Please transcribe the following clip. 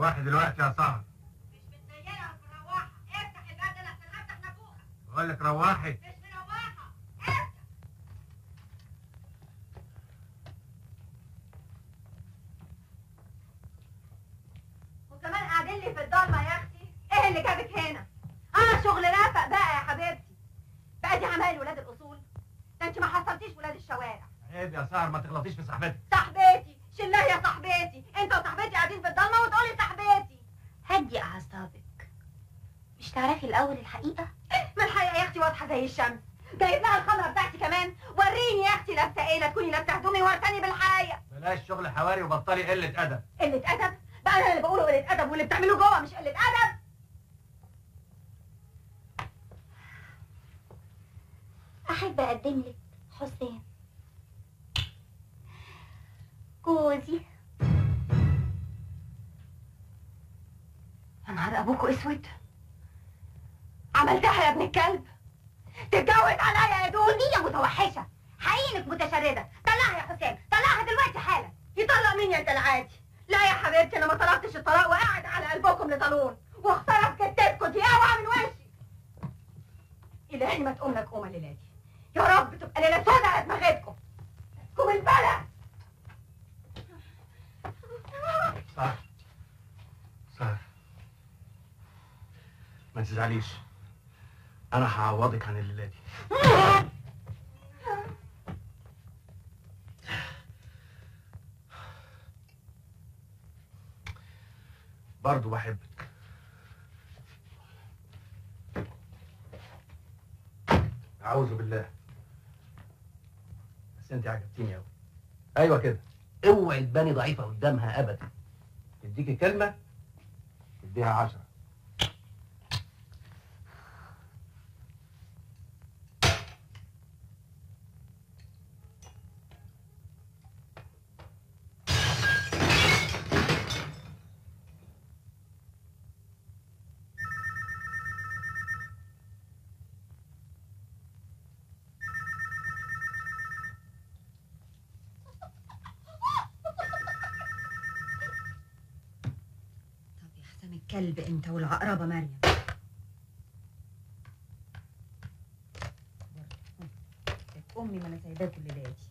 واحد دلوقتي يا صاحبي مش متنيله في الرواحه افتح الباب ده لحسن هفتح نافوخك بقول لك روحي مش مروحه افتح وكمان قاعدين لي في الضلمه يا اختي ايه اللي جابك هنا اه شغل رافق بقى يا حبيبتي بقى دي عمايل ولاد الاصول ده انت ما حصلتيش ولاد الشوارع عيب يا سهر ما تغلطيش في صاحبتك صاحبتي شلها يا صاحبتي انت وصاحبتي قاعدين في الضلمه وتقولي صاحبتي هدي اعصابك مش تعرفي الاول الحقيقه ما الحقيقه يا اختي واضحه زي الشمس جايب لها الخمره بتاعتي كمان وريني يا اختي لابسه ايه لا تكوني لابسه هدومي ورتني بالحقيقه بلاش شغل حواري وبطلي قله ادب قله ادب بقى انا اللي بقوله قله ادب واللي بتعمله جوه مش قله ادب احب اقدم لك حسام جوزي يا نهار ابوكوا اسود عملتها يا ابن الكلب تتجوز عليا يا دول دي يا متوحشه حقيقي انك متشرده طلعها يا حسام طلعها دلوقتي حالا يطلق مين يا انت العادي لا يا حبيبتي انا ما طلبتش الطلاق وقاعد على قلبكم لطالون واخترت كتابكم دي اوعى من وشي الهي ما تقوم لك قومه الليله دي يا رب تبقى ليله سودة على دماغتكم كم البلد سهر سهر ما تزعليش انا هعوضك عن الليله دي برضه بحبك اعوذ بالله بس انت عجبتيني قوي ايوه كده اوعي تباني ضعيفه قدامها ابدا تديكي كلمه تديها عشرة طب يا حسام الكلب انت والعقربه مريم برضه. كانت امي ما انا سايباكوا الليله دي